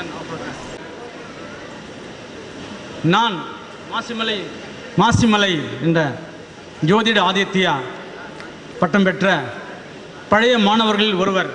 நான் மாசிமலை மாசிமலை என்ற ஜோதிட ஆதித்யா பட்டம் பெற்ற பழைய மாணவர்களில் ஒருவர்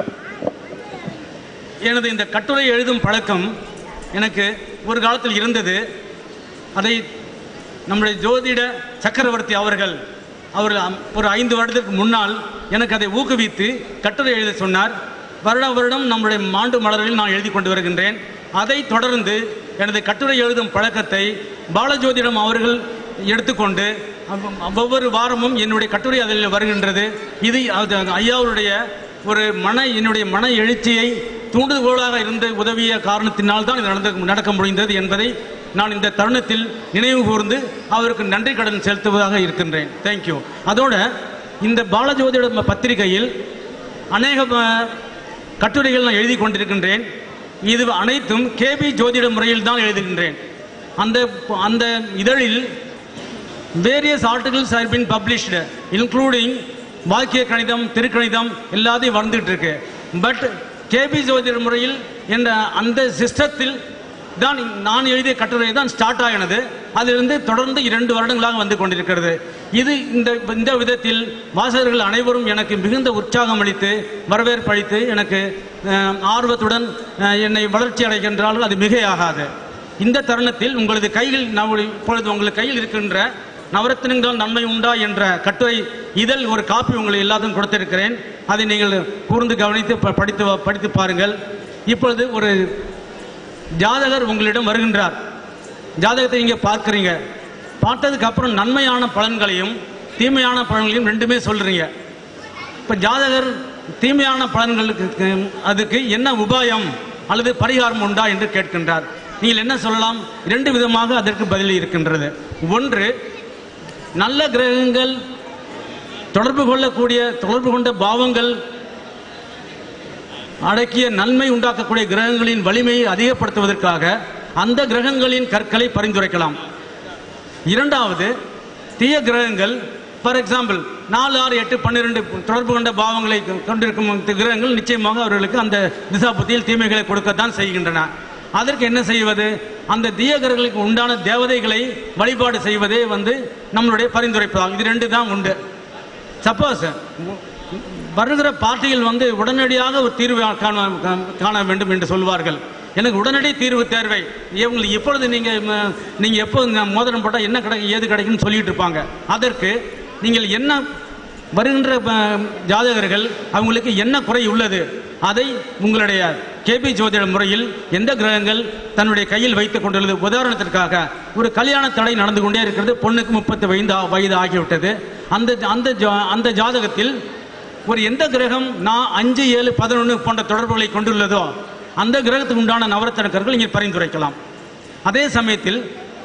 எனது இந்த கட்டுரை எழுதும் பழக்கம் எனக்கு ஒரு காலத்தில் இருந்தது அதை நம்முடைய ஜோதிட சக்கரவர்த்தி அவர்கள் அவர்கள் அம்- ஒரு ஐந்து வருடத்திற்கு முன்னால் எனக்கு அதை ஊக்குவித்து கட்டுரை எழுத சொன்னார் வருட வருடம் நம்முடைய மாண்டு மலர்களில் நான் எழுதி கொண்டு வருகின்றேன் அதைத் தொடர்ந்து எனது கட்டுரை எழுதும் பழக்கத்தை பாலஜோதிடம் அவர்கள் எடுத்துக்கொண்டு அவ்- ஒவ்வொரு வாரமும் என்னுடைய கட்டுரை அதில் வருகின்றது இது அது ஐயாவுடைய ஒரு மன என்னுடைய மன எழுச்சியை தூண்டுகோலாக இருந்து உதவிய காரணத்தினால் தான் இது நடந்து நடக்க முடிந்தது என்பதை நான் இந்த தருணத்தில் நினைவு கூர்ந்து அவருக்கு நன்றி கடன் செலுத்துவதாக இருக்கின்றேன் தேங்க்யூ அதோட இந்த பாலஜோதியோட பத்திரிகையில் அநேக அஹ், கட்டுரைகள் நான் எழுதி கொண்டிருக்கின்றேன் இது அனைத்தும் கேபி ஜோதிட முறையில் தான் எழுதுகின்றேன் அந்த அந்த இதழில் various articles have been published including வாக்கிய கணிதம் திருக்கணிதம் எல்லாத்தையும் வந்துட்டு இருக்கு பட் கேபி ஜோதிட முறையில் என்ற அந்த சிஸ்டத்தில் தான் நான் எழுதிய கட்டுரை தான் ஸ்டார்ட் ஆகினது அதிலிருந்து தொடர்ந்து இரண்டு வருடங்களாக வந்து கொண்டிருக்கிறது இது இந்த இந்த விதத்தில் வாசகர்கள் அனைவரும் எனக்கு மிகுந்த உற்சாகம் அளித்து வரவேற்பு அளித்து எனக்கு அஹ், ஆர்வத்துடன் அஹ், என்னை வளர்ச்சி அடைகின்றார்கள் அது மிகையாகாது இந்த தருணத்தில் உங்களது கையில் நான் இப்பொழுது உங்கள் கையில் இருக்கின்ற நவரத்தினங்கள் நன்மை உண்டா என்ற கட்டுரை இதழ் ஒரு காப்பி உங்களுக்கு எல்லாத்தையும் கொடுத்திருக்கிறேன் அதை நீங்கள் கூர்ந்து கவனித்து ப- படித்து வா- படித்து பாருங்கள் இப்பொழுது ஒரு ஜாதகர் உங்களிடம் வருகின்றார் ஜாதகத்தை இங்கே பார்க்குறீங்க பார்த்ததுக்கு அப்புறம் நன்மையான பலன்களையும் தீமையான பலன்களையும் ரெண்டுமே சொல்றீங்க இப்போ ஜாதகர் தீமையான பலன்களுக்கு அதுக்கு என்ன உபாயம் அல்லது பரிகாரம் உண்டா என்று கேட்கின்றார் நீங்கள் என்ன சொல்லலாம் இரண்டு விதமாக அதற்கு பதில் இருக்கின்றது ஒன்று நல்ல கிரகங்கள் தொடர்பு கொள்ளக்கூடிய தொடர்பு கொண்ட பாவங்கள் அடக்கிய நன்மை உண்டாக்கக்கூடிய கிரகங்களின் வலிமையை அதிகப்படுத்துவதற்காக அந்த கிரகங்களின் கற்களை பரிந்துரைக்கலாம் இரண்டாவது தீய கிரகங்கள் ஃபார் எக்ஸாம்பிள் நாலு ஆறு எட்டு பன்னிரெண்டு தொடர்பு கொண்ட பாவங்களை கொண்டிருக்கும் இந்த கிரகங்கள் நிச்சயமாக அவர்களுக்கு அந்த திசாபுத்தியில் தீமைகளை கொடுக்கத்தான் செய்கின்றன அதற்கு என்ன செய்வது அந்த தீய கிரகங்களுக்கு உண்டான தேவதைகளை வழிபாடு செய்வதே வந்து நம்மளுடைய பரிந்துரைப்பதாகும் இது ரெண்டு தான் உண்டு சப்போஸ் வருகிற பார்ட்டியில் வந்து உடனடியாக ஒரு தீர்வு காண காண வேண்டும் என்று சொல்வார்கள் எனக்கு உடனடி தீர்வு தேர்வை இவங்களுக்கு எப்பொழுது நீங்கள் நீங்கள் எப்போ இந்த மோதிரம் போட்டால் என்ன கிடைக்கும் ஏது கிடைக்கும்னு சொல்லிட்டு இருப்பாங்க அதற்கு நீங்கள் என்ன வருகின்ற அஹ், ஜாதகர்கள் அவங்களுக்கு என்ன குறை உள்ளது அதை உங்களுடைய கேபி ஜோதிட முறையில் எந்த கிரகங்கள் தன்னுடைய கையில் வைத்துக் கொண்டுள்ளது உதாரணத்திற்காக ஒரு கல்யாண தடை நடந்து கொண்டே இருக்கிறது பொண்ணுக்கு முப்பத்து வயது ஆ- வயது ஆகிவிட்டது அந்த அந்த ஜா- அந்த ஜாதகத்தில் ஒரு எந்த கிரகம் நான் அஞ்சு ஏழு பதினொன்று போன்ற தொடர்புகளை கொண்டுள்ளதோ அந்த கிரகத்துக்கு உண்டான நவரத்தனக்கர்கள் இங்கே பரிந்துரைக்கலாம் அதே சமயத்தில்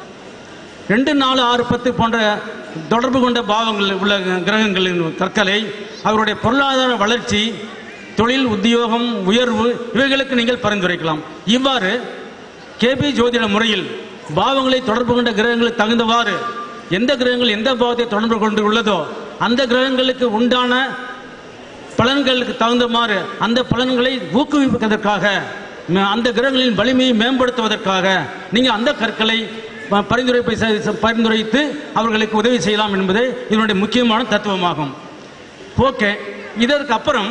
ரெண்டு நாலு ஆறு பத்து போன்ற தொடர்பு கொண்ட பாவங்கள் உள்ள கிரகங்களின் கற்களை அவருடைய பொருளாதார வளர்ச்சி தொழில் உத்தியோகம் உயர்வு இவைகளுக்கு நீங்கள் பரிந்துரைக்கலாம் இவ்வாறு கேபி ஜோதிட முறையில் பாவங்களை தொடர்பு கொண்ட கிரகங்களுக்கு தகுந்தவாறு எந்த கிரகங்கள் எந்த பாவத்தை தொடர்பு கொண்டு உள்ளதோ அந்த கிரகங்களுக்கு உண்டான பலன்களுக்கு தகுந்தமாறு அந்த பலன்களை ஊக்குவிப்பதற்காக ம- அந்த கிரகங்களின் வலிமையை மேம்படுத்துவதற்காக நீங்கள் அந்த கற்களை ப- பரிந்துரைப்பை செ- பரிந்துரைத்து அவர்களுக்கு உதவி செய்யலாம் என்பது இதனுடைய முக்கியமான தத்துவமாகும் ஓகே இதற்கு அப்புறம்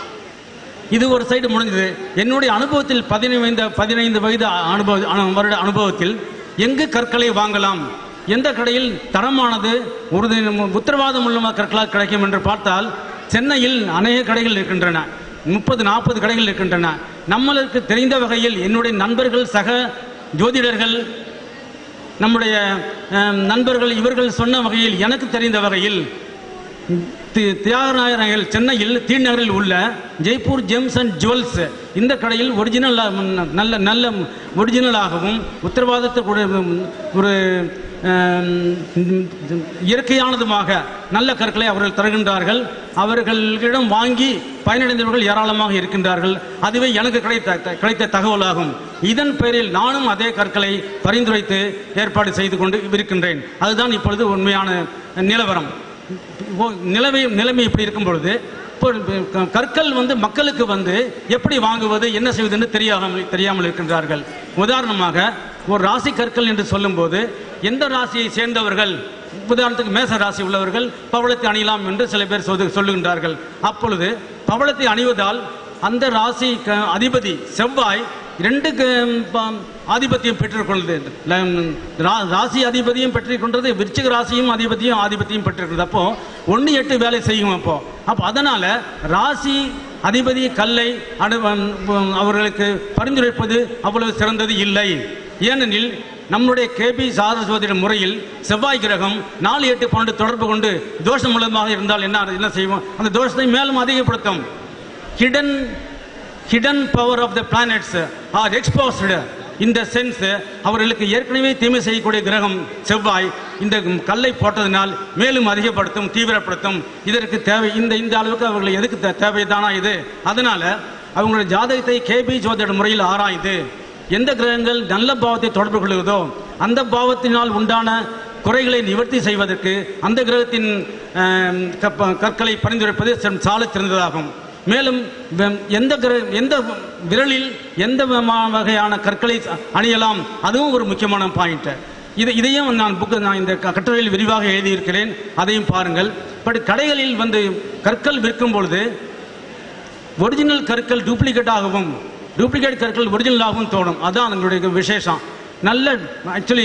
இது ஒரு சைடு முடிஞ்சது என்னுடைய அனுபவத்தில் பதினைந்து பதினைந்து வயது அனுபவ அனு- வருட அனுபவத்தில் எங்கு கற்களை வாங்கலாம் எந்த கடையில் தரமானது உறுதி உத்தரவாதம் உள்ள கற்களாக கிடைக்கும் என்று பார்த்தால் சென்னையில் அநேக கடைகள் இருக்கின்றன முப்பது நாற்பது கடைகள் இருக்கின்றன நம்மளுக்கு தெரிந்த வகையில் என்னுடைய நண்பர்கள் சக ஜோதிடர்கள் நம்முடைய அஹ், நண்பர்கள் இவர்கள் சொன்ன வகையில் எனக்கு தெரிந்த வகையில் தி- தியாகராய நகர் சென்னையில் தி நகரில் உள்ள ஜெய்ப்பூர் ஜெம்ஸ் அண்ட் ஜுவல்ஸ் இந்த கடையில் ஒரிஜினல் நல்ல நல்ல ஒரிஜினலாகவும் உத்தரவாதத்துக்கு ஒரு ஆம், இயற்கையானதுமாக நல்ல கற்களை அவர்கள் தருகின்றார்கள் அவர்களிடம் வாங்கி பயனடைந்தவர்கள் ஏராளமாக இருக்கின்றார்கள் அதுவே எனக்கு கிடைத்த கிடைத்த தகவலாகும் இதன் பேரில் நானும் அதே கற்களை பரிந்துரைத்து ஏற்பாடு செய்து கொண்டு இருக்கின்றேன் அதுதான் இப்பொழுது உண்மையான நிலவரம் ஓ, நிலைமை நிலைமை இப்படி இருக்கும் பொழுது இப்போ க- கற்கள் வந்து மக்களுக்கு வந்து எப்படி வாங்குவது என்ன செய்வதுன்னு தெரியாமல் தெரியாமல் இருக்கின்றார்கள் உதாரணமாக ஒரு ராசி கற்கள் என்று சொல்லும்போது எந்த ராசியை சேர்ந்தவர்கள் உதாரணத்துக்கு மேச ராசி உள்ளவர்கள் பவளத்தை அணியலாம் என்று சில பேர் சொல்லு- சொல்லுகின்றார்கள் அப்பொழுது பவளத்தை அணிவதால் அந்த ராசி க- அதிபதி செவ்வாய் ரெண்டு க- ப- ஆதிபத்தியம் பெற்றுக்கொள்வது ல- ரா- ராசி அதிபதியும் பெற்றுக்கொண்டது விருச்சிக ராசியும் அதிபதியும் ஆதிபத்தியம் பெற்றிருக்கிறது அப்போ ஒன்று எட்டு வேலை செய்யும் அப்போ அப்போ அதனால ராசி அதிபதி கல்லை அனு வ- அவர்களுக்கு பரிந்துரைப்பது அவ்வளவு சிறந்தது இல்லை ஏனெனில் நம்முடைய கேபி சாரஸ்வதியின் முறையில் செவ்வாய் கிரகம் நாலு எட்டு பன்னெண்டு தொடர்பு கொண்டு தோஷம் மூலமாக இருந்தால் என்ன என்ன செய்வோம் அந்த தோஷத்தை மேலும் அதிகப்படுத்தும் hidden hidden power of the planets are exposed இந்த சென்ஸ் அவர்களுக்கு ஏற்கனவே தீமை செய்யக்கூடிய கிரகம் செவ்வாய் இந்த கல்லை போட்டதினால் மேலும் அதிகப்படுத்தும் தீவிரப்படுத்தும் இதற்கு தேவை இந்த இந்த அளவுக்கு அவர்கள் எதுக்கு தே- தேவைதானா இது அதனால அவங்களுடைய ஜாதகத்தை கேபி ஜோதிட முறையில் ஆராய்ந்து எந்த கிரகங்கள் நல்ல பாவத்தை தொடர்பு கொள்கிறதோ அந்த பாவத்தினால் உண்டான குறைகளை நிவர்த்தி செய்வதற்கு அந்த கிரகத்தின் ஆம், கப்ப- கற்களை பரிந்துரைப்பது சால சிறந்ததாகும் மேலும் வெ- எந்த கிர எந்த விரலில் எந்த விதமான வகையான கற்களை ச- அணியலாம் அதுவும் ஒரு முக்கியமான பாயிண்ட் இது இதையும் நான் புக்கு நான் இந்த க- கட்டுரையில் விரிவாக எழுதியிருக்கிறேன் அதையும் பாருங்கள் பட் கடைகளில் வந்து கற்கள் விற்கும் பொழுது ஒரிஜினல் கற்கள் டூப்ளிகேட்டாகவும் டூப்ளிகேட் கற்கள் ஒரிஜினலாகவும் தோணும் அதான் எங்களுடைய விசேஷம் நல்ல ஆக்சுவலி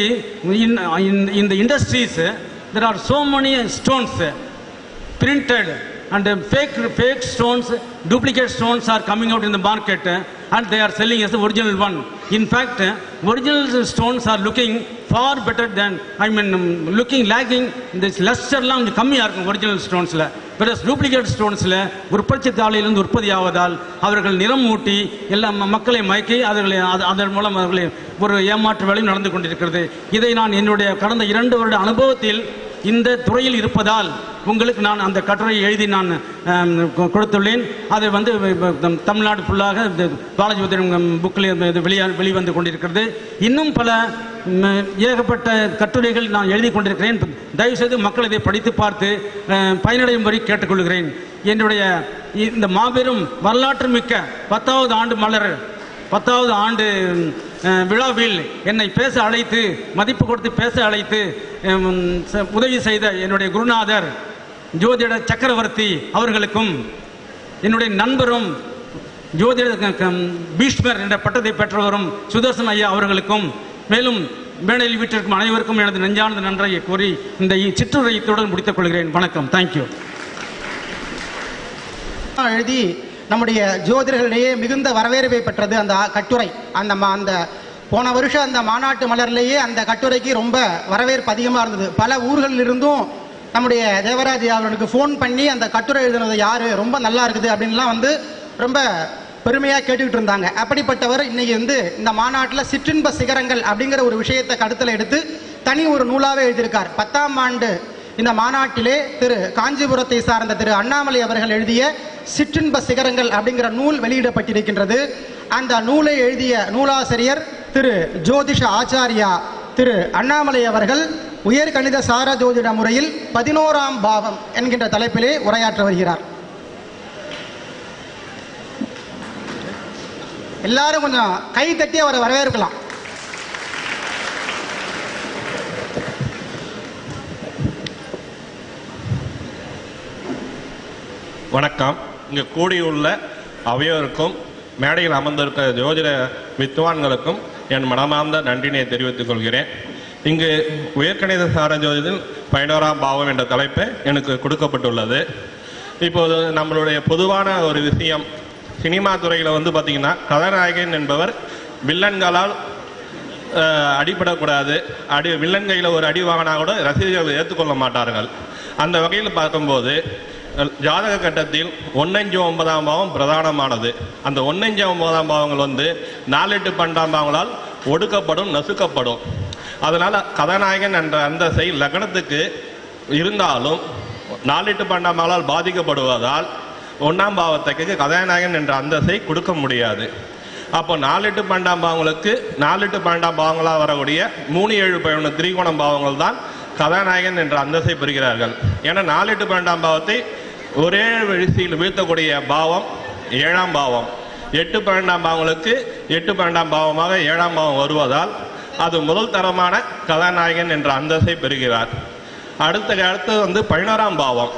இந்த industries there are so many stones printed and uh, fake fake stones duplicate stones are coming out in the market uh, and they are selling as the original one in fact uh, original stones are looking far better than i mean um, looking lagging this luster எல்லாம் கொஞ்சம் கம்மியா இருக்கும் original ஸ்டோன்ஸ்ல whereas duplicate ஸ்டோன்ஸ்ல உற்பத்தி தாளிலிருந்து உற்பத்தி ஆவதால் அவர்கள் நிறம் ஊட்டி எல்லாம் ம- மக்களை மயக்கி அவர்களை அது- அதன் மூலம் அவர்களை ஒரு ஏமாற்று வேலையும் நடந்து கொண்டிருக்கிறது இதை நான் என்னுடைய கடந்த இரண்டு வருட அனுபவத்தில் இந்த துறையில் இருப்பதால் உங்களுக்கு நான் அந்த கட்டுரையை எழுதி நான் ஆம், கொ- கொடுத்துள்ளேன் அதை வந்து வ- வ- தம்- தமிழ்நாடு ஃபுல்லாக இந்த பாலாஜி உதயம் புக்கில் இது வெளியா வெளிவந்து கொண்டிருக்கிறது இன்னும் பல ம், ஏகப்பட்ட கட்டுரைகள் நான் எழுதி கொண்டிருக்கிறேன் தயவுசெய்து மக்கள் இதை படித்து பார்த்து அஹ், பயனடையும்படி கேட்டுக்கொள்கிறேன் என்னுடைய இந்த மாபெரும் வரலாற்று மிக்க பத்தாவது ஆண்டு மலர் பத்தாவது ஆண்டு அஹ், விழாவில் என்னை பேச அழைத்து மதிப்பு கொடுத்து பேச அழைத்து உம், ச- உதவி செய்த என்னுடைய குருநாதர் ஜோதிட சக்கரவர்த்தி அவர்களுக்கும் என்னுடைய நண்பரும் ஜோதிட க- க- பீஷ்மர் என்ற பட்டத்தை பெற்றவரும் சுதர்சன் ஐயா அவர்களுக்கும் மேலும் மேடையில் வீட்டிற்கும் அனைவருக்கும் எனது நெஞ்சார்ந்த நன்றியை கூறி இந்த சிற்றுரையத்துடன் முடித்துக் கொள்கிறேன் வணக்கம் தேங்க்யூ எழுதி நம்முடைய ஜோதிடர்களிடையே மிகுந்த வரவேற்பை பெற்றது அந்த கட்டுரை அந்த ம- அந்த போன வருஷம் அந்த மாநாட்டு மலர்லேயே அந்த கட்டுரைக்கு ரொம்ப வரவேற்பு அதிகமாக இருந்தது பல ஊர்களில் இருந்தும் நம்முடைய தேவராஜ் அவர்களுக்கு ஃபோன் பண்ணி அந்த கட்டுரை எழுதுனது யாரு ரொம்ப நல்லா இருக்குது அப்படின்லாம் வந்து ரொம்ப பெருமையாக கேட்டுக்கிட்டு இருந்தாங்க அப்படிப்பட்டவர் இன்னைக்கு வந்து இந்த மாநாட்டில் சிற்றின்ப சிகரங்கள் அப்படிங்கிற ஒரு விஷயத்தை கருத்தில் எடுத்து தனி ஒரு நூலாவே எழுதியிருக்கார் பத்தாம் ஆண்டு இந்த மாநாட்டிலே திரு காஞ்சிபுரத்தை சார்ந்த திரு அண்ணாமலை அவர்கள் எழுதிய சிற்றின்ப சிகரங்கள் அப்படிங்கிற நூல் வெளியிடப்பட்டிருக்கின்றது அந்த நூலை எழுதிய நூலாசிரியர் திரு ஜோதிஷ ஆச்சாரியா திரு அண்ணாமலை அவர்கள் உயர்கணித சார ஜோதிட முறையில் பதினோராம் பாவம் என்கின்ற தலைப்பிலே உரையாற்ற வருகிறார் எல்லாரும் கொஞ்சம் கை தட்டி அவரை வரவேற்கலாம் வணக்கம் இங்கே கூடியுள்ள அவையோருக்கும் மேடையில் அமர்ந்திருக்க ஜோதிட வித்வான்களுக்கும் என் மனமார்ந்த நன்றினை தெரிவித்துக் கொள்கிறேன் இங்கு உயர்கணித சார ஜோதிடத்தில் பதினோராம் பாவம் என்ற தலைப்பு எனக்கு கொடுக்கப்பட்டுள்ளது இப்போது நம்மளுடைய பொதுவான ஒரு விஷயம் சினிமா துறையில் வந்து பார்த்திங்கன்னா கதாநாயகன் என்பவர் வில்லன்களால் அஹ், அடிபடக்கூடாது அடி வில்லன் கையில் ஒரு அடி வாங்கினா கூட ரசிகர்கள் ஏற்றுக்கொள்ள மாட்டார்கள் அந்த வகையில் பார்க்கும்போது அஹ், ஜாதக கட்டத்தில் ஒன்னஞ்சு ஒன்பதாம் பாவம் பிரதானமானது அந்த ஒன்னஞ்சு ஒன்பதாம் பாவங்கள் வந்து நாலெட்டு பன்னெண்டாம் பாவங்களால் ஒடுக்கப்படும் நசுக்கப்படும் அதனால் கதாநாயகன் என்ற அந்தஸ்தை லக்னத்துக்கு இருந்தாலும் நாலெட்டு பன்னெண்டாம் பாவங்களால் பாதிக்கப்படுவதால் ஒன்றாம் பாவத்துக்கு கதாநாயகன் என்ற அந்தஸ்தை கொடுக்க முடியாது அப்போ நாலு எட்டு பன்னெண்டாம் பாவங்களுக்கு நாலு எட்டு பன்னெண்டாம் பாவங்களாக வரக்கூடிய மூணு ஏழு பதினொன்று திரிகோணம் பாவங்கள் தான் கதாநாயகன் என்ற அந்தஸ்தை பெறுகிறார்கள் ஏன்னா நாலு எட்டு பன்னெண்டாம் பாவத்தை ஒரே விழிசையில் வீழ்த்தக்கூடிய பாவம் ஏழாம் பாவம் எட்டு பன்னெண்டாம் பாவங்களுக்கு எட்டு பன்னெண்டாம் பாவமாக ஏழாம் பாவம் வருவதால் அது முதல் தரமான கதாநாயகன் என்ற அந்தஸ்தை பெறுகிறார் அடுத்த அடுத்து வந்து பதினோராம் பாவம்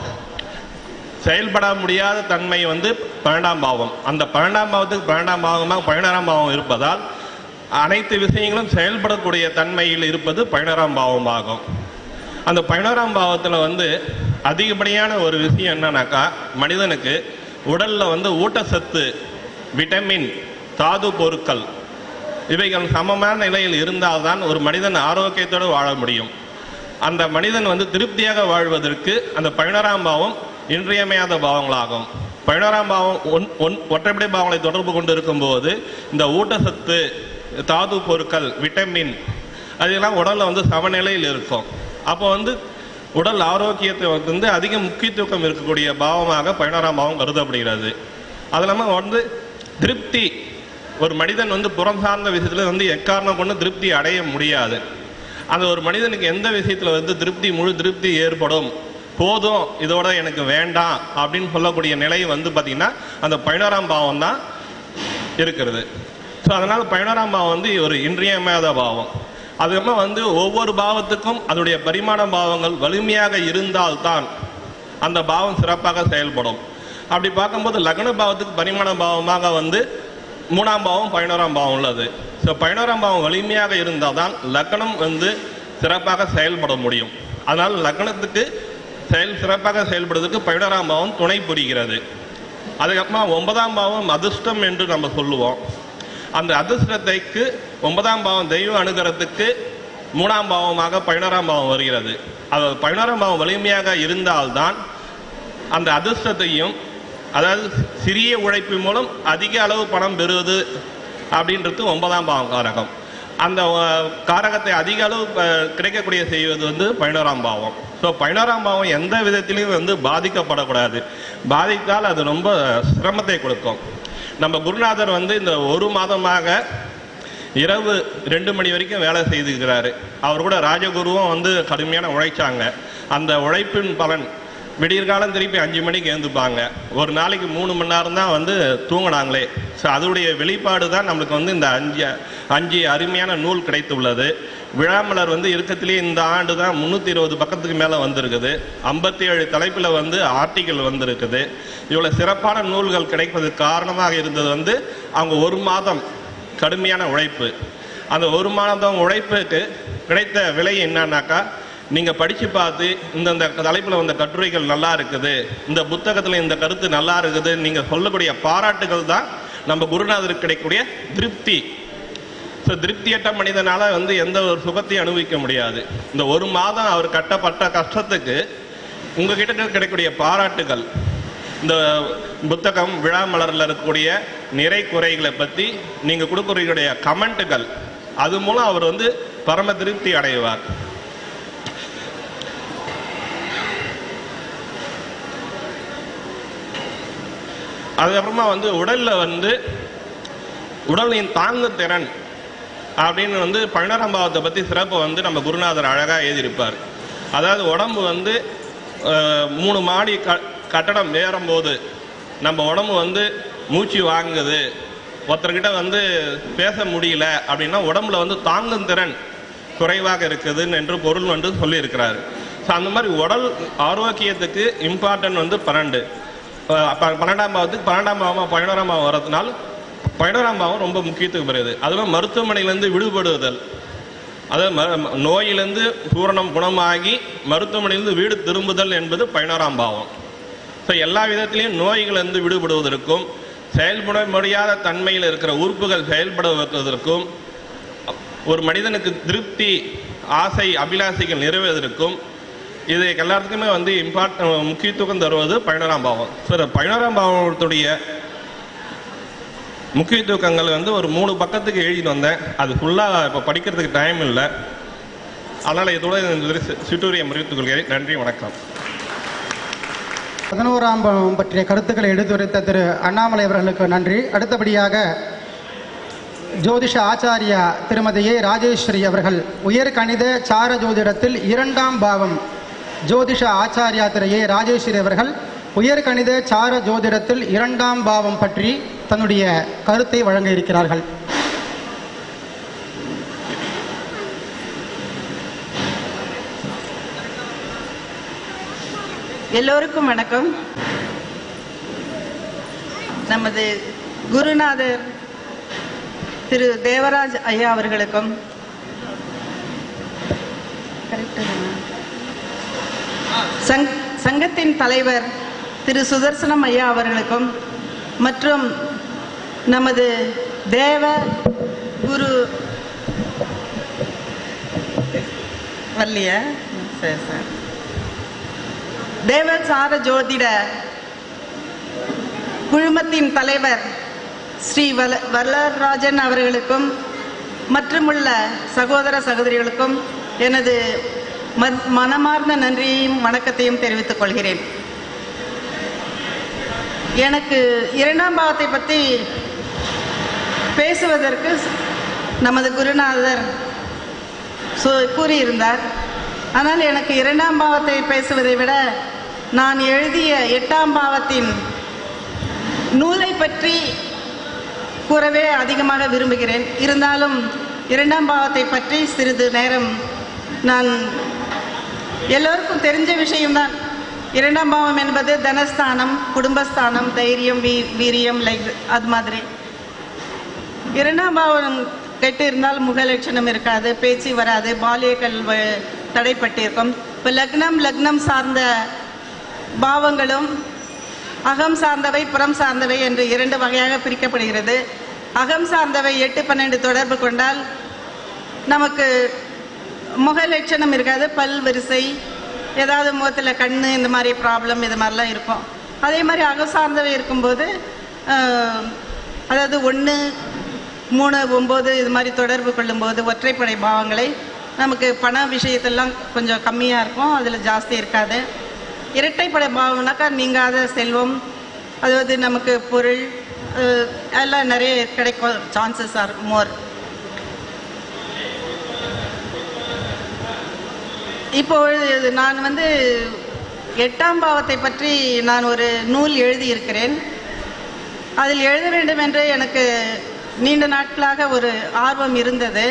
செயல்பட முடியாத தன்மை வந்து பன்னெண்டாம் பாவம் அந்த பன்னெண்டாம் பாவத்துக்கு பன்னெண்டாம் பாவமாக பதினோராம் பாவம் இருப்பதால் அனைத்து விஷயங்களும் செயல்படக்கூடிய தன்மையில் இருப்பது பதினோராம் பாவமாகும் அந்த பதினோராம் பாவத்தில் வந்து அதிகப்படியான ஒரு விஷயம் என்னன்னாக்கா மனிதனுக்கு உடலில் வந்து ஊட்டச்சத்து விட்டமின் தாது பொருட்கள் இவைகள் சமமான நிலையில் இருந்தால்தான் ஒரு மனிதன் ஆரோக்கியத்தோடு வாழ முடியும் அந்த மனிதன் வந்து திருப்தியாக வாழ்வதற்கு அந்த பதினோராம் பாவம் இன்றியமையாத பாவங்களாகும் பதினோராம் பாவம் ஒன் ஒன் ஒற்றைப்படை பாவங்களை தொடர்பு கொண்டு இருக்கும்போது இந்த ஊட்டச்சத்து தாது பொருட்கள் விட்டமின் அதெல்லாம் உடல்ல வந்து சமநிலையில் இருக்கும் அப்போ வந்து உடல் ஆரோக்கியத்தை வந்து அதிக முக்கியத்துவம் இருக்கக்கூடிய பாவமாக பதினோராம் பாவம் கருதப்படுகிறது அது இல்லாமல் வந்து திருப்தி ஒரு மனிதன் வந்து புறம் சார்ந்த விஷயத்துல வந்து எக்காரணம் கொண்டு திருப்தி அடைய முடியாது அந்த ஒரு மனிதனுக்கு எந்த விஷயத்துல வந்து திருப்தி முழு திருப்தி ஏற்படும் போதும் இதோட எனக்கு வேண்டாம் அப்படின்னு சொல்லக்கூடிய நிலை வந்து பார்த்தீங்கன்னா அந்த பதினோராம் பாவம் தான் இருக்கிறது ஸோ அதனால் பதினோராம் பாவம் வந்து ஒரு இன்றியமையாத பாவம் அதுக்கப்புறம் வந்து ஒவ்வொரு பாவத்துக்கும் அதனுடைய பரிமாண பாவங்கள் வலிமையாக இருந்தால்தான் அந்த பாவம் சிறப்பாக செயல்படும் அப்படி பார்க்கும்போது லக்ன பாவத்துக்கு பரிமாண பாவமாக வந்து மூணாம் பாவம் பதினோராம் பாவம் உள்ளது ஸோ பதினோராம் பாவம் வலிமையாக இருந்தால் தான் லக்னம் வந்து சிறப்பாக செயல்பட முடியும் அதனால் லக்னத்துக்கு செயல் சிறப்பாக செயல்படுவதற்கு பதினோராம் பாவம் துணை புரிகிறது அதுக்கப்புறமா ஒன்பதாம் பாவம் அதிர்ஷ்டம் என்று நம்ம சொல்லுவோம் அந்த அதிர்ஷ்டத்தைக்கு ஒன்பதாம் பாவம் தெய்வ அனுகரத்துக்கு மூணாம் பாவமாக பதினோராம் பாவம் வருகிறது அது பதினோராம் பாவம் வலிமையாக இருந்தால்தான் அந்த அதிர்ஷ்டத்தையும் அதாவது சிறிய உழைப்பு மூலம் அதிக அளவு பணம் பெறுவது அப்படின்றது ஒன்பதாம் பாவம் காரகம் அந்த அஹ், காரகத்தை அதிக அளவு ப- கிடைக்கக்கூடிய செய்வது வந்து பதினோராம் பாவம் ஸோ பதினோராம் பாவம் எந்த விதத்திலையும் வந்து பாதிக்கப்படக்கூடாது பாதித்தால் அது ரொம்ப சிரமத்தை கொடுக்கும் நம்ம குருநாதர் வந்து இந்த ஒரு மாதமாக இரவு ரெண்டு மணி வரைக்கும் வேலை செய்துக்கிறாரு அவர் கூட ராஜகுருவும் வந்து கடுமையான உழைச்சாங்க அந்த உழைப்பின் பலன் விடியற்காலம் திருப்பி அஞ்சு மணிக்கு எழுந்துப்பாங்க ஒரு நாளைக்கு மூணு மணி நேரம் தான் வந்து தூங்கினாங்களே ஸோ அதோடைய வெளிப்பாடு தான் நம்மளுக்கு வந்து இந்த அஞ்சு அஞ்சு அருமையான நூல் கிடைத்துள்ளது விழாமலர் வந்து இருக்கத்திலே இந்த ஆண்டு தான் முந்நூற்றி இருபது பக்கத்துக்கு மேலே வந்திருக்குது ஐம்பத்தி ஏழு தலைப்பில் வந்து ஆர்டிக்கல் வந்திருக்குது இவ்வளோ சிறப்பான நூல்கள் கிடைப்பதற்கு காரணமாக இருந்தது வந்து அவங்க ஒரு மாதம் கடுமையான உழைப்பு அந்த ஒரு மாதம் உழைப்புக்கு கிடைத்த விலை என்னன்னாக்கா நீங்கள் படித்து பார்த்து இந்தந்த தலைப்பில் வந்த கட்டுரைகள் நல்லா இருக்குது இந்த புத்தகத்தில் இந்த கருத்து நல்லா இருக்குது நீங்கள் சொல்லக்கூடிய பாராட்டுகள் தான் நம்ம குருநாதருக்கு கிடைக்கக்கூடிய திருப்தி ஸோ திருப்தியற்ற மனிதனால வந்து எந்த ஒரு சுகத்தையும் அனுபவிக்க முடியாது இந்த ஒரு மாதம் அவர் கட்டப்பட்ட கஷ்டத்துக்கு உங்ககிட்ட கிடைக்கக்கூடிய பாராட்டுகள் இந்த புத்தகம் விழா மலரில் இருக்கக்கூடிய நிறை குறைகளை பற்றி நீங்கள் கொடுக்கக்கூடிய கமெண்ட்டுகள் அது மூலம் அவர் வந்து பரம திருப்தி அடைவார் அதுக்கப்புறமா வந்து உடல்ல வந்து உடலின் தாங்கு திறன் அப்படின்னு வந்து பதினோராம் பாவத்தை பற்றி சிறப்பை வந்து நம்ம குருநாதர் அழகாக எழுதியிருப்பார் அதாவது உடம்பு வந்து அஹ், மூணு மாடி க கட்டடம் ஏறும்போது நம்ம உடம்பு வந்து மூச்சு வாங்குது ஒருத்தர்கிட்ட வந்து பேச முடியல அப்படின்னா உடம்புல வந்து தாங்கும் திறன் குறைவாக இருக்குதுன்னு என்று பொருள் வந்து சொல்லியிருக்கிறாரு ஸோ அந்த மாதிரி உடல் ஆரோக்கியத்துக்கு இம்பார்ட்டன்ட் வந்து பன்னெண்டு அஹ் ப- பன்னெண்டாம் பாவத்துக்கு பன்னெண்டாம் பாவம் பதினோராம் பாவம் வரதுனால பதினோராம் பாவம் ரொம்ப முக்கியத்துவம் பெறுது அதுவும் மருத்துவமனையிலேருந்து விடுபடுதல் அதாவது ம- நோயிலிருந்து பூரணம் குணமாகி மருத்துவமனையிலிருந்து வீடு திரும்புதல் என்பது பதினோராம் பாவம் ஸோ எல்லா விதத்திலையும் நோய்களிலிருந்து விடுபடுவதற்கும் செயல்பட முடியாத தன்மையில் இருக்கிற உறுப்புகள் செயல்பட வைப்பதற்கும் ஒரு மனிதனுக்கு திருப்தி ஆசை அபிலாசைகள் நிறைவேறுவதற்கும் இது எல்லாத்துக்குமே வந்து இம்பார்ட் முக்கியத்துவம் தருவது பதினோராம் பாவம் சார் பதினோராம் பாவத்துடைய முக்கியத்துவங்கள் வந்து ஒரு மூணு பக்கத்துக்கு எழுதிட்டு வந்தேன் அது ஃபுல்லாக இப்போ படிக்கிறதுக்கு டைம் இல்லை அதனால் இதோட இந்த சிட்டூரியை முறித்துக் கொள்கிறேன் நன்றி வணக்கம் பதினோராம் பாவம் பற்றிய கருத்துக்களை எடுத்துரைத்த திரு அண்ணாமலை அவர்களுக்கு நன்றி அடுத்தபடியாக ஜோதிஷ ஆச்சாரியா திருமதி ஏ ராஜேஸ்வரி அவர்கள் உயர் கணித சார ஜோதிடத்தில் இரண்டாம் பாவம் ஜோதிஷ ஆச்சாரியா திரு ஏ ராஜேஸ்வரி அவர்கள் உயர்கணித சார ஜோதிடத்தில் இரண்டாம் பாவம் பற்றி தன்னுடைய கருத்தை வழங்க இருக்கிறார்கள் எல்லோருக்கும் வணக்கம் நமது குருநாதர் திரு தேவராஜ் ஐயா அவர்களுக்கும் correct தானா? சங் சங்கத்தின் தலைவர் திரு சுதர்சனம் ஐயா அவர்களுக்கும் மற்றும் நமது தேவ குரு வரலையா சரி சார் தேவசார ஜோதிட குழுமத்தின் தலைவர் ஸ்ரீ வல வரலராஜன் அவர்களுக்கும் மற்றுமுள்ள சகோதர சகோதரிகளுக்கும் எனது ம- மனமார்ந்த நன்றியையும் வணக்கத்தையும் தெரிவித்துக் கொள்கிறேன் எனக்கு இரண்டாம் பாவத்தை பற்றி பேசுவதற்கு நமது குருநாதர் சொ கூறியிருந்தார் ஆனால் எனக்கு இரண்டாம் பாவத்தை பேசுவதை விட நான் எழுதிய எட்டாம் பாவத்தின் நூலை பற்றி கூறவே அதிகமாக விரும்புகிறேன் இருந்தாலும் இரண்டாம் பாவத்தை பற்றி சிறிது நேரம் நான் எல்லோருக்கும் தெரிஞ்ச விஷயம்தான் இரண்டாம் பாவம் என்பது தனஸ்தானம் குடும்பஸ்தானம் தைரியம் வீ வீரியம் லைக் அது மாதிரி இரண்டாம் பாவம் கெட்டு இருந்தால் முக லட்சணம் இருக்காது பேச்சு வராது பாலிய கல்வ தடைப்பட்டிருக்கும் இப்போ லக்னம் லக்னம் சார்ந்த பாவங்களும் அகம் சார்ந்தவை புறம் சார்ந்தவை என்று இரண்டு வகையாக பிரிக்கப்படுகிறது அகம் சார்ந்தவை எட்டு பன்னெண்டு தொடர்பு கொண்டால் நமக்கு முக லட்சணம் இருக்காது பல் வரிசை ஏதாவது முகத்தில் கண் இந்த மாதிரி ப்ராப்ளம் இது மாதிரிலாம் இருக்கும் அதே மாதிரி அகம் சார்ந்தவை இருக்கும்போது ஆஹ், அதாவது ஒன்று மூணு ஒம்பது இது மாதிரி தொடர்பு கொள்ளும்போது ஒற்றைப்படை பாவங்களை நமக்கு பண விஷயத்தெல்லாம் கொஞ்சம் கம்மியாக இருக்கும் அதில் ஜாஸ்தி இருக்காது இரட்டைப்படை பாவம்னாக்கா நீங்காத செல்வம் அதாவது நமக்கு பொருள் அஹ், எல்லாம் நிறைய கிடைக்கும் சான்சஸ் ஆர் மோர் இப்போ நான் வந்து எட்டாம் பாவத்தை பற்றி நான் ஒரு நூல் எழுதியிருக்கிறேன் அதில் எழுத வேண்டும் என்று எனக்கு நீண்ட நாட்களாக ஒரு ஆர்வம் இருந்தது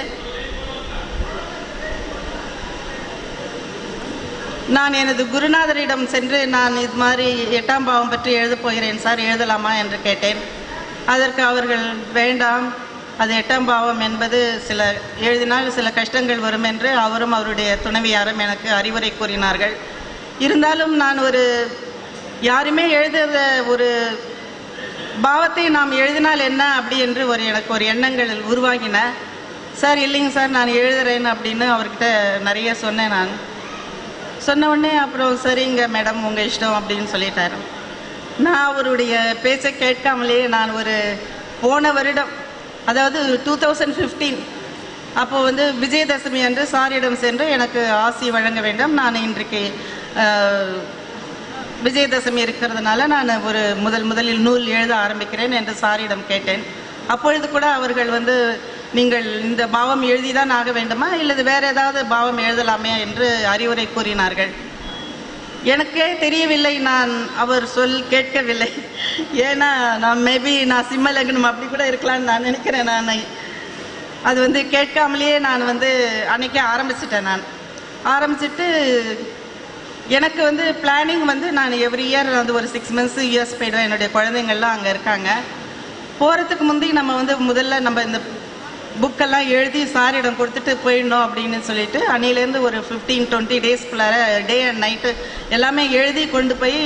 நான் எனது குருநாதரிடம் சென்று நான் இது மாதிரி எட்டாம் பாவம் பற்றி எழுதப் போகிறேன் சார் எழுதலாமா என்று கேட்டேன் அதற்கு அவர்கள் வேண்டாம் அது எட்டாம் பாவம் என்பது சில எழுதினால் சில கஷ்டங்கள் வரும் என்று அவரும் அவருடைய துணைவியாரும் எனக்கு அறிவுரை கூறினார்கள் இருந்தாலும் நான் ஒரு யாருமே எழுதாத ஒரு பாவத்தை நாம் எழுதினால் என்ன அப்படி என்று ஒரு எனக்கு ஒரு எண்ணங்கள் உருவாகின சார் இல்லைங்க சார் நான் எழுதுறேன் அப்படின்னு அவர்கிட்ட நிறைய சொன்னேன் நான் சொன்ன உடனே அப்புறம் சரிங்க மேடம் உங்கள் இஷ்டம் அப்படின்னு சொல்லிட்டாரு நான் அவருடைய பேச்சை கேட்காமலே நான் ஒரு போன வருடம் அதாவது டூ தௌசண்ட் ஃபிஃப்டீன் அப்போ வந்து விஜயதசமி அன்று சாரியிடம் சென்று எனக்கு ஆசி வழங்க வேண்டும் நான் இன்றைக்கு ஆஹ், விஜயதசமி இருக்கிறதுனால நான் ஒரு முதல் முதலில் நூல் எழுத ஆரம்பிக்கிறேன் என்று சாரியிடம் கேட்டேன் அப்பொழுது கூட அவர்கள் வந்து நீங்கள் இந்த பாவம் எழுதிதான் ஆக வேண்டுமா இல்லது வேற ஏதாவது பாவம் எழுதலாமே என்று அறிவுரை கூறினார்கள் எனக்கே தெரியவில்லை நான் அவர் சொல் கேட்கவில்லை ஏன்னா நான் மேபி நான் சிம்ம லக்னம் அப்படி கூட இருக்கலாம்னு நான் நினைக்கிறேன் நான் அது வந்து கேட்காமலேயே நான் வந்து அன்னைக்கே ஆரம்பிச்சிட்டேன் நான் ஆரம்பிச்சிட்டு எனக்கு வந்து பிளானிங் வந்து நான் எவ்ரி இயர் வந்து ஒரு சிக்ஸ் மந்த்ஸ் யூஎஸ் போயிடுவேன் என்னுடைய குழந்தைங்கள்லாம் அங்கே இருக்காங்க போகிறதுக்கு முந்தி நம்ம வந்து முதல்ல நம்ம இந்த புக்கெல்லாம் எழுதி சாரிடம் கொடுத்துட்டு போயிடணும் அப்படின்னு சொல்லிட்டு அன்னிலேருந்து ஒரு ஃபிஃப்டீன் டுவெண்ட்டி டேஸ்க்குள்ளார டே அண்ட் நைட்டு எல்லாமே எழுதி கொண்டு போய்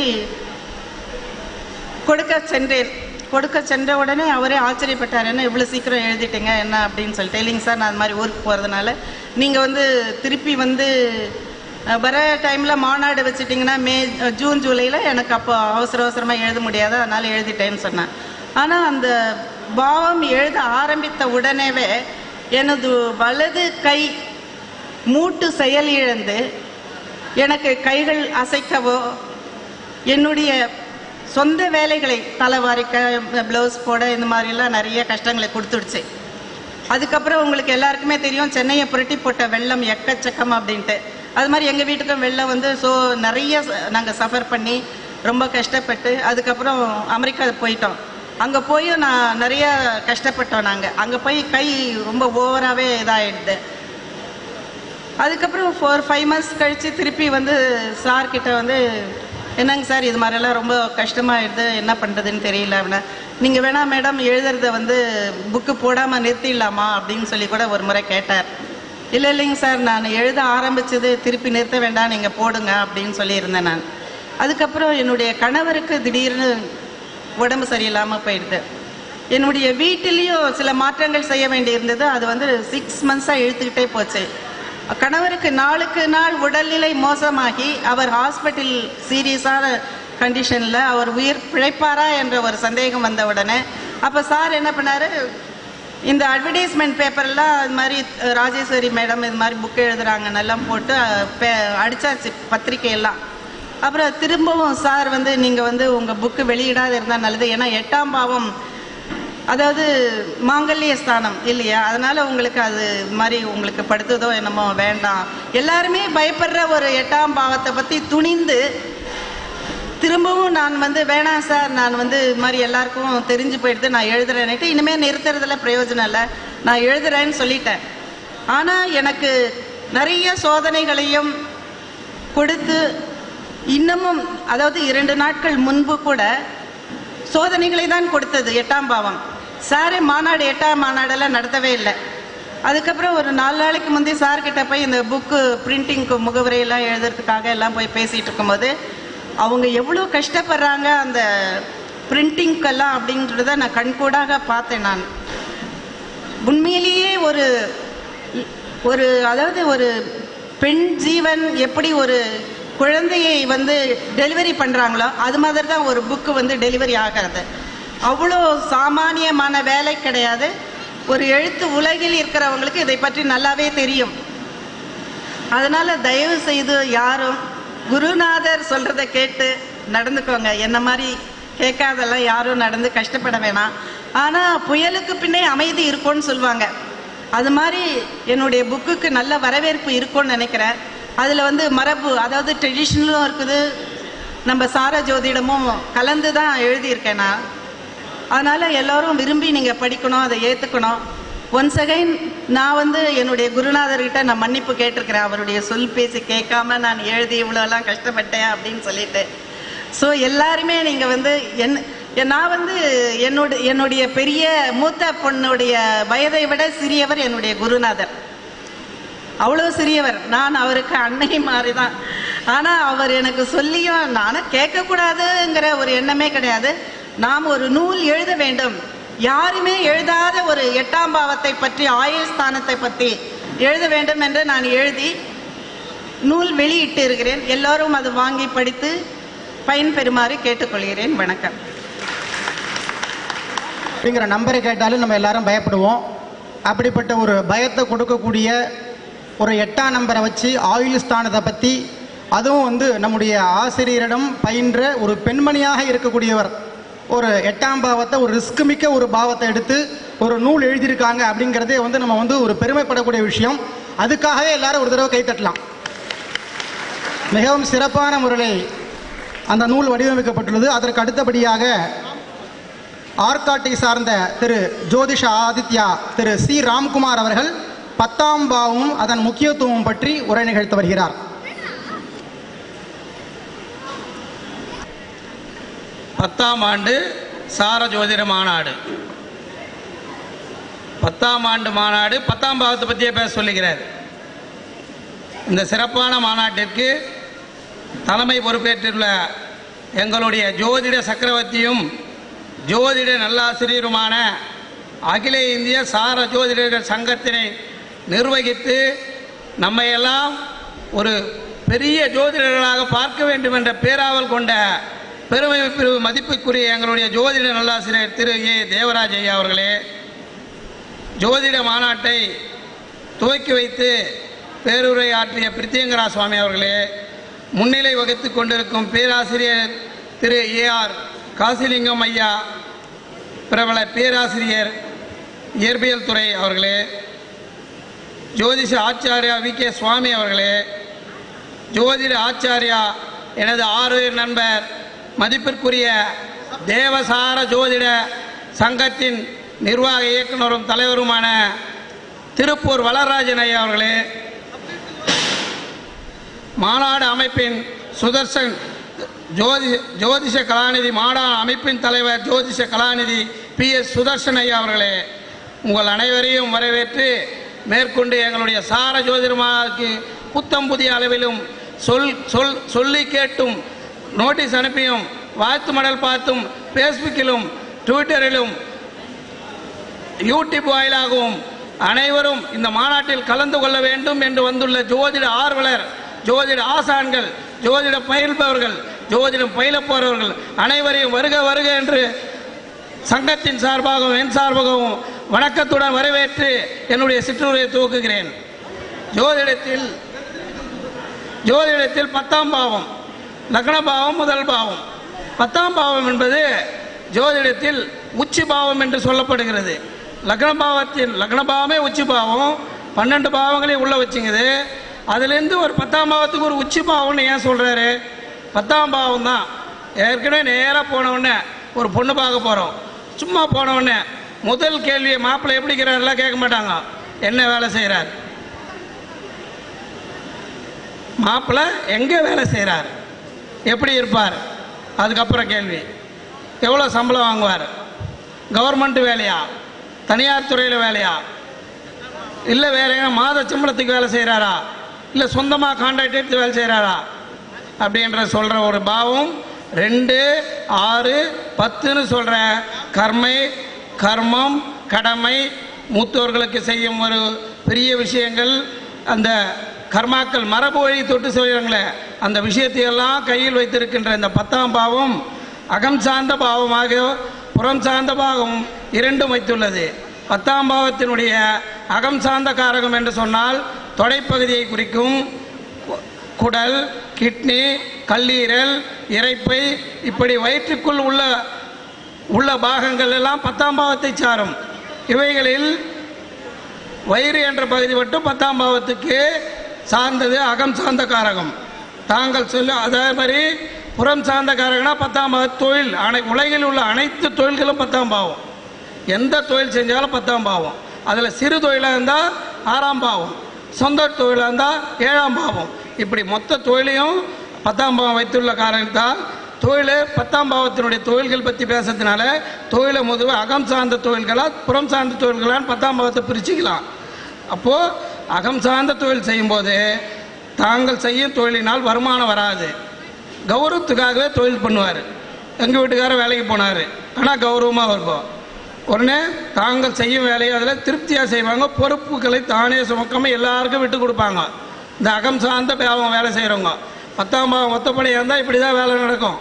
கொடுக்க சென்றேன் கொடுக்க சென்ற உடனே அவரே ஆச்சரியப்பட்டார் என்ன இவ்வளோ சீக்கிரம் எழுதிட்டீங்க என்ன அப்படின்னு சொல்லிட்டு இல்லைங்க சார் நான் அது மாதிரி ஊருக்கு போகிறதுனால நீங்கள் வந்து திருப்பி வந்து அஹ், வர டைமில் மாநாடு வச்சிட்டிங்கன்னா மே அஹ், ஜூன் ஜூலையில் எனக்கு அப்போ அவசர அவசரமாக எழுத முடியாது அதனால் எழுதிட்டேன்னு சொன்னேன் ஆனால் அந்த பாவம் எழுத ஆரம்பித்த உடனேவே எனது வலது கை மூட்டு செயல் இழந்து எனக்கு கைகள் அசைக்கவோ என்னுடைய சொந்த வேலைகளை தலை வாரிக்க ப்ளவுஸ் போட இந்த மாதிரிலாம் நிறைய கஷ்டங்களை கொடுத்துடுச்சு அதுக்கப்புறம் உங்களுக்கு எல்லாருக்குமே தெரியும் சென்னையை புரட்டி போட்ட வெள்ளம் எக்கச்சக்கம் அப்படின்ட்டு அது மாதிரி எங்கள் வீட்டுக்கும் வெள்ளம் வந்து ஸோ நிறைய நாங்கள் சஃபர் பண்ணி ரொம்ப கஷ்டப்பட்டு அதுக்கப்புறம் அமெரிக்கா போயிட்டோம் அங்கே போய் நான் நிறைய கஷ்டப்பட்டோம் நாங்கள் அங்கே போய் கை ரொம்ப ஓவராகவே இதாகிடுது அதுக்கப்புறம் ஃபோர் ஃபைவ் மந்த்ஸ் கழித்து திருப்பி வந்து சார் கிட்ட வந்து என்னங்க சார் இது மாதிரிலாம் ரொம்ப கஷ்டமாயிடுது என்ன பண்ணுறதுன்னு தெரியல அப்படின்னா நீங்கள் வேணா மேடம் எழுதுறத வந்து புக்கு போடாமல் நிறுத்திடலாமா அப்படின்னு சொல்லி கூட ஒரு முறை கேட்டார் இல்லை இல்லைங்க சார் நான் எழுத ஆரம்பிச்சது திருப்பி நிறுத்த வேண்டாம் நீங்கள் போடுங்க அப்படின்னு சொல்லியிருந்தேன் நான் அதுக்கப்புறம் என்னுடைய கணவருக்கு திடீர்னு உடம்பு சரியில்லாமல் போயிடுது என்னுடைய வீட்டிலையும் சில மாற்றங்கள் செய்ய வேண்டியிருந்தது அது வந்து சிக்ஸ் மந்த்ஸாக இழுத்துக்கிட்டே போச்சு கணவருக்கு நாளுக்கு நாள் உடல்நிலை மோசமாகி அவர் ஹாஸ்பிட்டல் சீரியஸான கண்டிஷனில் அவர் உயிர் பிழைப்பாரா என்ற ஒரு சந்தேகம் வந்த உடனே அப்போ சார் என்ன பண்ணாரு இந்த அட்வர்டைஸ்மெண்ட் பேப்பர்லாம் இது மாதிரி அஹ், ராஜேஸ்வரி மேடம் இது மாதிரி புக் எழுதுறாங்க எல்லாம் போட்டு அஹ், பே- அடிச்சாச்சு பத்திரிக்கையெல்லாம் அப்புறம் திரும்பவும் சார் வந்து நீங்கள் வந்து உங்கள் புக்கு வெளியிடாத இருந்தால் நல்லது ஏன்னா எட்டாம் பாவம் அதாவது மாங்கல்ய ஸ்தானம் இல்லையா அதனால உங்களுக்கு அது இது மாதிரி உங்களுக்கு படுத்ததோ என்னமோ வேண்டாம் எல்லாருமே பயப்படுற ஒரு எட்டாம் பாவத்தை பற்றி துணிந்து திரும்பவும் நான் வந்து வேணாம் சார் நான் வந்து இது மாதிரி எல்லாருக்கும் தெரிஞ்சு போயிடுது நான் எழுதுறேன்னுட்டு இனிமேல் நிறுத்துறதுல பிரயோஜனம் இல்லை நான் எழுதுறேன்னு சொல்லிட்டேன் ஆனால் எனக்கு நிறைய சோதனைகளையும் கொடுத்து இன்னமும் அதாவது இரண்டு நாட்கள் முன்பு கூட சோதனைகளை தான் கொடுத்தது எட்டாம் பாவம் சாரே மாநாடு எட்டாம் மாநாடெல்லாம் நடத்தவே இல்லை அதுக்கப்புறம் ஒரு நாலு நாளைக்கு முந்தைய சார்கிட்ட போய் இந்த புக்கு பிரிண்டிங்க்கு முகவரியெல்லாம் எழுதுறதுக்காக எல்லாம் போய் பேசிகிட்டு இருக்கும்போது அவங்க எவ்வளோ கஷ்டப்படுறாங்க அந்த பிரிண்டிங்க்கெல்லாம் அப்படின்றத நான் கண்கூடாக பார்த்தேன் நான் உண்மையிலேயே ஒரு ஒரு அதாவது ஒரு பெண் ஜீவன் எப்படி ஒரு குழந்தையை வந்து டெலிவரி பண்ணுறாங்களோ அது மாதிரி தான் ஒரு புக்கு வந்து டெலிவரி ஆகாது அவ்வளோ சாமானியமான வேலை கிடையாது ஒரு எழுத்து உலகில் இருக்கிறவங்களுக்கு இதை பற்றி நல்லாவே தெரியும் அதனால தயவு செய்து யாரும் குருநாதர் சொல்றத கேட்டு நடந்துக்கோங்க என்ன மாதிரி கேட்காதெல்லாம் யாரும் நடந்து கஷ்டப்பட வேணாம் ஆனா புயலுக்கு பின்னே அமைதி இருக்கும்னு சொல்லுவாங்க அது மாதிரி என்னுடைய புக்குக்கு நல்ல வரவேற்பு இருக்கும்னு நினைக்கிறேன் அதில் வந்து மரபு அதாவது ட்ரெடிஷ்னலும் இருக்குது நம்ம சார ஜோதிடமும் கலந்து தான் எழுதியிருக்கேன் நான் அதனால் எல்லோரும் விரும்பி நீங்கள் படிக்கணும் அதை ஏற்றுக்கணும் ஒன்ஸ் அகைன் நான் வந்து என்னுடைய குருநாதர்கிட்ட நான் மன்னிப்பு கேட்டிருக்கிறேன் அவருடைய சொல் பேசி கேட்காம நான் எழுதி இவ்வளோலாம் கஷ்டப்பட்டேன் அப்படின்னு சொல்லிட்டு ஸோ எல்லாருமே நீங்கள் வந்து என் என் நான் வந்து என்னோட என்னுடைய பெரிய மூத்த பொண்ணுடைய வயதை விட சிறியவர் என்னுடைய குருநாதர் அவ்வளோ சிறியவர் நான் அவருக்கு அன்னை மாதிரி தான் ஆனால் அவர் எனக்கு சொல்லியும் நானும் கேட்கக்கூடாதுங்கிற ஒரு எண்ணமே கிடையாது நாம் ஒரு நூல் எழுத வேண்டும் யாருமே எழுதாத ஒரு எட்டாம் பாவத்தை பற்றி ஆயுள் ஸ்தானத்தை பற்றி எழுத வேண்டும் என்று நான் எழுதி நூல் வெளியிட்டு இருக்கிறேன் எல்லோரும் அது வாங்கி படித்து பயன்பெறுமாறு கேட்டுக்கொள்கிறேன் வணக்கம் அப்படிங்கிற நம்பரை கேட்டாலும் நம்ம எல்லாரும் பயப்படுவோம் அப்படிப்பட்ட ஒரு பயத்தை கொடுக்கக்கூடிய ஒரு எட்டாம் நம்பரை வச்சு ஆயுள் ஸ்தானத்தை பற்றி அதுவும் வந்து நம்முடைய ஆசிரியரிடம் பயின்ற ஒரு பெண்மணியாக இருக்கக்கூடியவர் ஒரு எட்டாம் பாவத்தை ஒரு ரிஸ்க் மிக்க ஒரு பாவத்தை எடுத்து ஒரு நூல் எழுதியிருக்காங்க அப்படிங்கிறதே வந்து நம்ம வந்து ஒரு பெருமைப்படக்கூடிய விஷயம் அதுக்காகவே எல்லாரும் ஒரு தடவை கைத்தட்டலாம் மிகவும் சிறப்பான முறையில் அந்த நூல் வடிவமைக்கப்பட்டுள்ளது அதற்கு அடுத்தபடியாக ஆற்காட்டை சார்ந்த திரு ஜோதிஷ ஆதித்யா திரு சி ராம்குமார் அவர்கள் பத்தாம் பாவமும் அதன் முக்கியத்துவம் பற்றி உரை நிகழ்த்த வருகிறார் பத்தாம் ஆண்டு சார ஜோதிட மாநாடு பத்தாம் ஆண்டு மாநாடு பத்தாம் பாவத்தை பற்றியே பேச சொல்லுகிறார் இந்த சிறப்பான மாநாட்டிற்கு தலைமை பொறுப்பேற்றுள்ள எங்களுடைய ஜோதிட சக்கரவர்த்தியும் ஜோதிட நல்லாசிரியருமான அகில இந்திய சார ஜோதிடர்கள் சங்கத்தினை நிர்வகித்து நம்மையெல்லாம் ஒரு பெரிய ஜோதிடர்களாக பார்க்க வேண்டும் என்ற பேராவல் கொண்ட பெருமை பெரு மதிப்புக்குரிய எங்களுடைய ஜோதிட நல்லாசிரியர் திரு ஏ தேவராஜ் ஐயா அவர்களே ஜோதிட மாநாட்டை துவக்கி வைத்து பேருரை ஆற்றிய பிரித்தியங்கரா சுவாமி அவர்களே முன்னிலை வகித்து கொண்டிருக்கும் பேராசிரியர் திரு ஏ ஆர் காசிலிங்கம் ஐயா பிரபல பேராசிரியர் இயற்பியல் துறை அவர்களே ஜோதிஷ ஆச்சாரியா வி கே சுவாமி அவர்களே ஜோதிட ஆச்சாரியா எனது ஆறு நண்பர் மதிப்பிற்குரிய தேவசார ஜோதிட சங்கத்தின் நிர்வாக இயக்குனரும் தலைவருமான திருப்பூர் வளராஜன் ஐயா அவர்களே மாநாடு அமைப்பின் சுதர்சன் ஜோதி ஜோதிஷ கலாநிதி மாநாடு அமைப்பின் தலைவர் ஜோதிஷ கலாநிதி பி எஸ் சுதர்சன் ஐயா அவர்களே உங்கள் அனைவரையும் வரவேற்று மேற்கொண்டு எங்களுடைய சார ஜோதிடமாக்கு புத்தம் புதிய அளவிலும் சொல் சொல் சொல்லி கேட்டும் நோட்டீஸ் அனுப்பியும் வாழ்த்து மடல் பார்த்தும் ஃபேஸ்புக்கிலும் ட்விட்டரிலும் யூடியூப் வாயிலாகவும் அனைவரும் இந்த மாநாட்டில் கலந்து கொள்ள வேண்டும் என்று வந்துள்ள ஜோதிட ஆர்வலர் ஜோதிட ஆசான்கள் ஜோதிட பயில்பவர்கள் ஜோதிடம் பயிலப் போறவர்கள் அனைவரையும் வருக வருக என்று சங்கத்தின் சார்பாகவும் என் சார்பாகவும் வணக்கத்துடன் வரவேற்று என்னுடைய சிற்றுரையை துவக்குகிறேன் ஜோதிடத்தில் ஜோதிடத்தில் பத்தாம் பாவம் லக்ன பாவம் முதல் பாவம் பத்தாம் பாவம் என்பது ஜோதிடத்தில் உச்சி பாவம் என்று சொல்லப்படுகிறது லக்ன பாவத்தின் லக்ன பாவமே உச்சி பாவம் பன்னெண்டு பாவங்களையும் உள்ள வச்சுங்குது அதுலேருந்து ஒரு பத்தாம் பாவத்துக்கு ஒரு உச்சி பாவம்னு ஏன் சொல்கிறாரு பத்தாம் பாவம் தான் ஏற்கனவே நேராக போன உடனே ஒரு பொண்ணு பார்க்க போகிறோம் சும்மா போன உடனே முதல் கேள்வியை மாப்பிள்ளை எப்படி இருக்கிறாருலாம் கேட்க மாட்டாங்க என்ன வேலை செய்கிறார் மாப்பிள்ளை எங்கே வேலை செய்கிறார் எப்படி இருப்பார் அதுக்கப்புறம் கேள்வி எவ்வளோ சம்பளம் வாங்குவார் கவர்மெண்ட் வேலையா தனியார் துறையில் வேலையா இல்லை வேற எங்க மாத சம்பளத்துக்கு வேலை செய்கிறாரா இல்லை சொந்தமாக கான்ட்ராக்ட் எடுத்து வேலை செய்கிறாரா அப்படின்ற சொல்கிற ஒரு பாவம் ரெண்டு ஆறு பத்துன்னு சொல்கிற கர்மை கர்மம் கடமை மூத்தோர்களுக்கு செய்யும் ஒரு பெரிய விஷயங்கள் அந்த கர்மாக்கள் மரபு வழி தொட்டு செய்கிறாங்களே அந்த விஷயத்தையெல்லாம் கையில் வைத்திருக்கின்ற இந்த பத்தாம் பாவம் அகம் சார்ந்த பாவமாக புறம் சார்ந்த பாவம் இரண்டும் வைத்துள்ளது பத்தாம் பாவத்தினுடைய அகம் சார்ந்த காரகம் என்று சொன்னால் தொடைப்பகுதியை குறிக்கும் கு- குடல் கிட்னி கல்லீரல் இரைப்பை இப்படி வயிற்றுக்குள் உள்ள உள்ள பாகங்கள் எல்லாம் பத்தாம் பாவத்தை சாரும் இவைகளில் வயிறு என்ற பகுதி மட்டும் பத்தாம் பாவத்துக்கு சார்ந்தது அகம் சார்ந்த காரகம் தாங்கள் சொல்ல அதே மாதிரி புறம் சார்ந்த காரகம்னா பத்தாம் பாவ தொழில் அனை உலகில் உள்ள அனைத்து தொழில்களும் பத்தாம் பாவம் எந்த தொழில் செஞ்சாலும் பத்தாம் பாவம் அதில் சிறு தொழிலாக இருந்தால் ஆறாம் பாவம் சொந்த தொழிலாக இருந்தால் ஏழாம் பாவம் இப்படி மொத்த தொழிலையும் பத்தாம் பாவம் வைத்துள்ள காரணத்தால் தொழில் பத்தாம் பாவத்தினுடைய தொழில்கள் பற்றி பேசுறதுனால தொழிலை முதல்ல அகம் சார்ந்த தொழில்களா புறம் சார்ந்த தொழில்களான்னு பத்தாம் பாவத்தை பிரிச்சுக்கலாம் அப்போது அகம் சார்ந்த தொழில் செய்யும்போது தாங்கள் செய்யும் தொழிலினால் வருமானம் வராது கௌரவத்துக்காகவே தொழில் பண்ணுவார் எங்கள் வீட்டுக்காரர் வேலைக்கு போனார் ஆனால் கௌரவமாக இருக்கும் உடனே தாங்கள் செய்யும் வேலையை அதில் திருப்தியாக செய்வாங்க பொறுப்புகளை தானே சுமக்காமல் எல்லாருக்கும் விட்டு கொடுப்பாங்க இந்த அகம் சார்ந்த பாவம் வேலை செய்கிறவங்க பத்தாம் பாவம் ஒத்தப்படியாக இருந்தால் இப்படி தான் வேலை நடக்கும்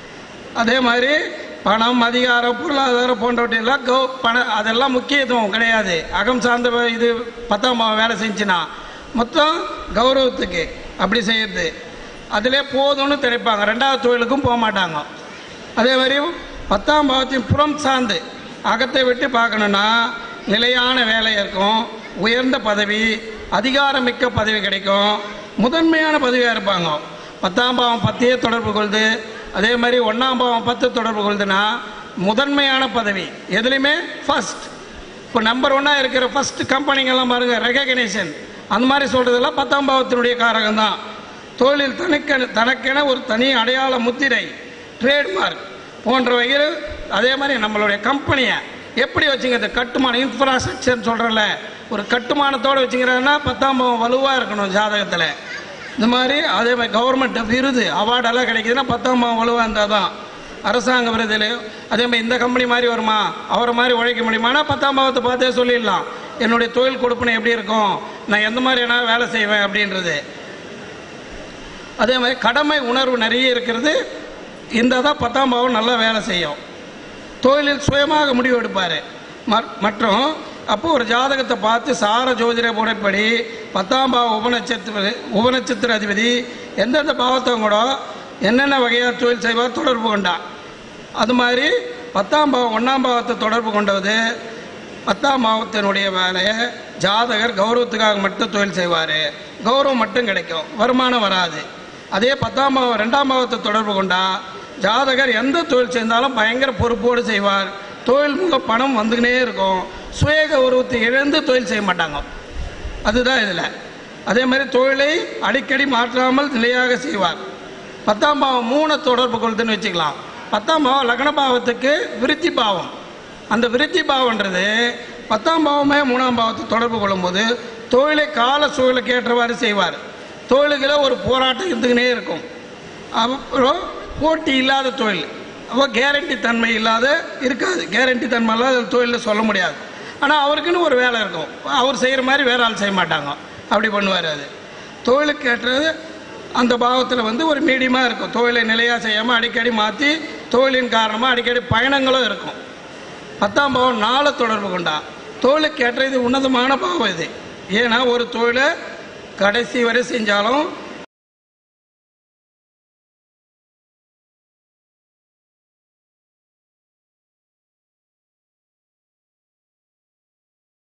அதே மாதிரி பணம் அதிகாரம் பொருளாதாரம் போன்றவற்றையெல்லாம் கௌ பண அதெல்லாம் முக்கியத்துவம் கிடையாது அகம் சார்ந்த வ- இது பத்தாம் பாவம் வேலை செஞ்சுன்னா மொத்தம் கௌரவத்துக்கு அப்படி செய்யறது அதிலே போதும்னு திரைப்பாங்க ரெண்டாவது தொழிலுக்கும் போக மாட்டாங்க அதே மாதிரி பத்தாம் பாவத்தின் புறம் சார்ந்து அகத்தை விட்டு பார்க்கணுன்னா நிலையான வேலை இருக்கும் உயர்ந்த பதவி அதிகாரமிக்க பதவி கிடைக்கும் முதன்மையான பதவியாக இருப்பாங்க பத்தாம் பாவம் பத்தையே தொடர்பு கொள்து அதே மாதிரி ஒன்றாம் பாவம் பத்து தொடர்பு கொள்துன்னா முதன்மையான பதவி எதுலேயுமே ஃபர்ஸ்ட் இப்போ நம்பர் ஒன்னாக இருக்கிற ஃபர்ஸ்ட் கம்பெனிங்கெல்லாம் பாருங்கள் ரெகக்னேஷன் அந்த மாதிரி சொல்கிறதெல்லாம் பத்தாம் பாவத்தினுடைய காரகம் தான் தொழிலில் தனக்கென தனக்கென ஒரு தனி அடையாள முத்திரை ட்ரேட்மார்க் போன்றவைகள் அதே மாதிரி நம்மளுடைய கம்பெனியை எப்படி வச்சுங்க இந்த கட்டுமான இன்ஃப்ராஸ்ட்ரக்சர்னு சொல்கிறல ஒரு கட்டுமானத்தோடு வச்சுங்கிறதுனா பத்தாம் பாவம் வலுவாக இருக்கணும் ஜாதகத்தில் இந்த மாதிரி அதே மாதிரி கவர்மெண்ட் விருது அவார்டெல்லாம் கிடைக்குதுன்னா பத்தாம் பாவம் வலுவாக இருந்தால் தான் அரசாங்க விருதில் அதே மாதிரி இந்த கம்பெனி மாதிரி வருமா அவரை மாதிரி உழைக்க முடியுமானா பத்தாம் பாவத்தை பார்த்தே சொல்லிடலாம் என்னுடைய தொழில் கொடுப்பனை எப்படி இருக்கும் நான் எந்த மாதிரியான வேலை செய்வேன் அப்படின்றது அதே மாதிரி கடமை உணர்வு நிறைய இருக்கிறது இந்த தான் பத்தாம் பாவம் நல்லா வேலை செய்யும் தொழிலில் சுயமாக முடிவு எடுப்பார் மற்றும் அப்போ ஒரு ஜாதகத்தை பார்த்து சார ஜோதிட முறைப்படி பத்தாம் பாவம் உபநட்சத்திர உபநட்சத்திர அதிபதி எந்தெந்த பாவத்தவங்க கூட என்னென்ன வகையாக தொழில் செய்வார் தொடர்பு கொண்டான் அது மாதிரி பத்தாம் பாவம் ஒன்றாம் பாவத்தை தொடர்பு கொண்டது பத்தாம் பாவத்தினுடைய வேலையை ஜாதகர் கௌரவத்துக்காக மட்டும் தொழில் செய்வார் கௌரவம் மட்டும் கிடைக்கும் வருமானம் வராது அதே பத்தாம் பாவம் ரெண்டாம் பாவத்தை தொடர்பு கொண்டா ஜாதகர் எந்த தொழில் செய்தாலும் பயங்கர பொறுப்போடு செய்வார் தொழில் மூலம் பணம் வந்துக்கினே இருக்கும் சுய கௌரவத்தை இழந்து தொழில் செய்ய மாட்டாங்க அதுதான் இதில் அதே மாதிரி தொழிலை அடிக்கடி மாற்றாமல் நிலையாக செய்வார் பத்தாம் பாவம் மூணை தொடர்பு கொள்ளுதுன்னு வச்சுக்கலாம் பத்தாம் பாவம் லக்ன பாவத்துக்கு விருத்தி பாவம் அந்த விருத்தி பாவம்ன்றது பத்தாம் பாவமே மூணாம் பாவத்தை தொடர்பு கொள்ளும்போது தொழிலை கால சூழலுக்கு ஏற்றவாறு செய்வார் தொழில்களை ஒரு போராட்டம் இருந்துக்கினே இருக்கும் அப்புறம் போட்டி இல்லாத தொழில் அப்போ கேரண்டி தன்மை இல்லாத இருக்காது கேரண்டி தன்மை இல்லாத தொழிலில் சொல்ல முடியாது ஆனால் அவருக்குன்னு ஒரு வேலை இருக்கும் அவர் செய்கிற மாதிரி வேற ஆள் செய்ய மாட்டாங்க அப்படி பண்ணுவார் அது தொழிலுக்கு ஏற்றது அந்த பாவத்தில் வந்து ஒரு மீடியமாக இருக்கும் தொழிலை நிலையாக செய்யாமல் அடிக்கடி மாற்றி தொழிலின் காரணமாக அடிக்கடி பயணங்களும் இருக்கும் பத்தாம் பாவம் நாளை தொடர்பு கொண்டா தொழிலுக்கு ஏற்ற இது உன்னதமான பாவம் இது ஏன்னா ஒரு தொழிலை கடைசி வரை செஞ்சாலும்